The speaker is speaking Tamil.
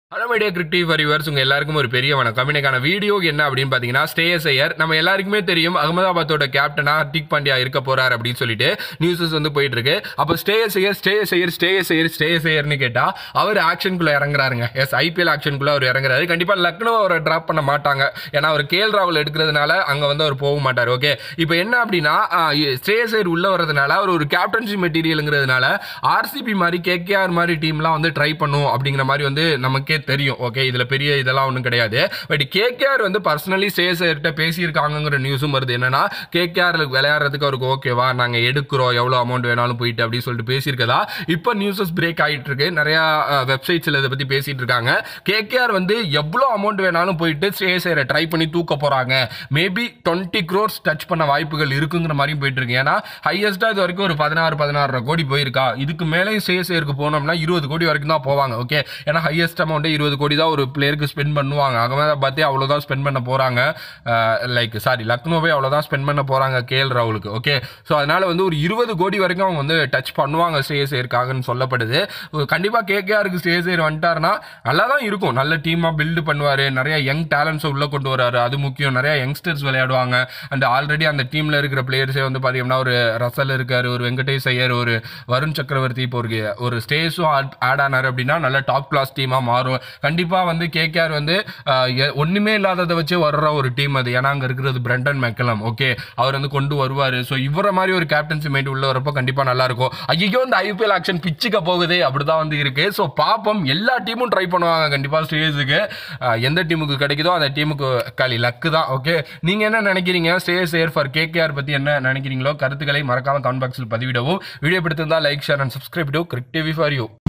ஹலோ மீடியா கிரிக்டிவ் வரிவர்ஸ் உங்க எல்லாருக்கும் ஒரு பெரிய வணக்கம் இன்னைக்கான வீடியோ என்ன அப்படின்னு பாத்தீங்கன்னா ஸ்டேயஸ் ஐயர் நம்ம எல்லாருக்குமே தெரியும் அகமதாபாத்தோட கேப்டனா ஹர்திக் பாண்டியா இருக்க போறார் அப்படின்னு சொல்லிட்டு நியூஸஸ் வந்து போயிட்டு இருக்கு அப்போ ஸ்டேயஸ் ஐயர் ஸ்டேயஸ் ஐயர் ஸ்டேயஸ் ஐயர் ஸ்டேயஸ் ஐயர்னு கேட்டா அவர் ஆக்ஷனுக்குள்ள இறங்குறாருங்க எஸ் ஐபிஎல் ஆக்ஷனுக்குள்ள அவர் இறங்குறாரு கண்டிப்பா லக்னோ அவரை டிராப் பண்ண மாட்டாங்க ஏன்னா அவர் கேஎல் ராகுல் எடுக்கிறதுனால அங்க வந்து அவர் போக மாட்டார் ஓகே இப்போ என்ன அப்படின்னா ஸ்டேயஸ் ஐயர் உள்ள வர்றதுனால அவர் ஒரு கேப்டன்சி மெட்டீரியலுங்கிறதுனால ஆர்சிபி மாதிரி கேகேஆர் மாதிரி டீம்லாம் வந்து ட்ரை பண்ணும் அப்படிங்கிற மாதிரி வந்து நமக்கே தெரியும் ஓகே இதுல பெரிய இதெல்லாம் ஒன்றும் கிடையாது பட் கேகேஆர் வந்து பர்சனலி சேசர்கிட்ட பேசியிருக்காங்கங்கிற நியூஸும் வருது என்னன்னா கேகேஆர் விளையாடுறதுக்கு அவருக்கு ஓகேவா நாங்க எடுக்கிறோம் எவ்வளவு அமௌண்ட் வேணாலும் போயிட்டு அப்படின்னு சொல்லிட்டு பேசியிருக்கதா இப்போ நியூஸஸ் பிரேக் ஆகிட்டு இருக்கு நிறைய வெப்சைட்ஸ்ல இதை பத்தி பேசிட்டு இருக்காங்க கேகேஆர் வந்து எவ்வளோ அமௌண்ட் வேணாலும் போயிட்டு சேசரை ட்ரை பண்ணி தூக்க போறாங்க மேபி டுவெண்ட்டி க்ரோர்ஸ் டச் பண்ண வாய்ப்புகள் இருக்குங்கிற மாதிரியும் போயிட்டு இருக்கு ஏன்னா ஹையஸ்டா இது வரைக்கும் ஒரு பதினாறு பதினாறு கோடி போயிருக்கா இதுக்கு மேலே சேசருக்கு போனோம்னா இருபது கோடி வரைக்கும் தான் போவாங்க ஓகே ஏன்னா ஹையஸ்ட் அமௌண்ட் இருபது கோடி தான் ஒரு பிளேயருக்கு ஸ்பெண்ட் பண்ணுவாங்க அகமதாபாத்தே அவ்வளோதான் ஸ்பெண்ட் பண்ண போறாங்க லைக் சாரி லக்னோவே அவ்வளோதான் ஸ்பெண்ட் பண்ண போறாங்க கேஎல் ராகுலுக்கு ஓகே ஸோ அதனால வந்து ஒரு இருபது கோடி வரைக்கும் அவங்க வந்து டச் பண்ணுவாங்க ஸ்ரேயசேருக்காகன்னு சொல்லப்படுது கண்டிப்பாக கேகேஆருக்கு ஸ்ரேயசேர் வந்துட்டாருன்னா நல்லா தான் இருக்கும் நல்ல டீமாக பில்டு பண்ணுவார் நிறைய யங் டேலண்ட்ஸை உள்ளே கொண்டு வராரு அது முக்கியம் நிறைய யங்ஸ்டர்ஸ் விளையாடுவாங்க அண்ட் ஆல்ரெடி அந்த டீமில் இருக்கிற பிளேயர்ஸே வந்து பார்த்தீங்கன்னா ஒரு ரசல் இருக்காரு ஒரு வெங்கடேஷ் ஐயர் ஒரு வருண் சக்கரவர்த்தி இப்போ ஒரு ஒரு ஸ்டேஸும் ஆட் ஆனார் அப்படின்னா நல்ல டாப் கிளாஸ் டீமாக மாறும் கண்டிப்பாக வந்து கேகேஆர் வந்து ஆஹ், எ- ஒண்ணுமே இல்லாததை வச்சு வர்ற ஒரு டீம் அது ஏன்னா அங்கே இருக்கிறது பிரண்டன் மெக்கலம் ஓகே அவர் வந்து கொண்டு வருவார் ஸோ இவரை மாதிரி ஒரு கேப்டன்சி மைண்ட் உள்ள வரப்போ கண்டிப்பாக நல்லா இருக்கும் ஐயோ இந்த ஐபிஎல் ஆக்ஷன் பிச்சுக்க போகுது அப்படிதான் வந்து இருக்கு ஸோ பாப்போம் எல்லா டீமும் ட்ரை பண்ணுவாங்க கண்டிப்பாக ஸ்டேஜுக்கு எந்த டீமுக்கு கிடைக்குதோ அந்த டீமுக்கு களி லக்கு தான் ஓகே நீங்க என்ன நினைக்கிறீங்க ஸ்டேஸ் ஏர் ஃபார் கேகேஆர் பத்தி என்ன நினைக்கிறீங்களோ கருத்துக்களை மறக்காம கமெண்ட் பாக்ஸில் பதிவிடவும் வீடியோ பிடித்திருந்தா like share and subscribe to Cric TV for you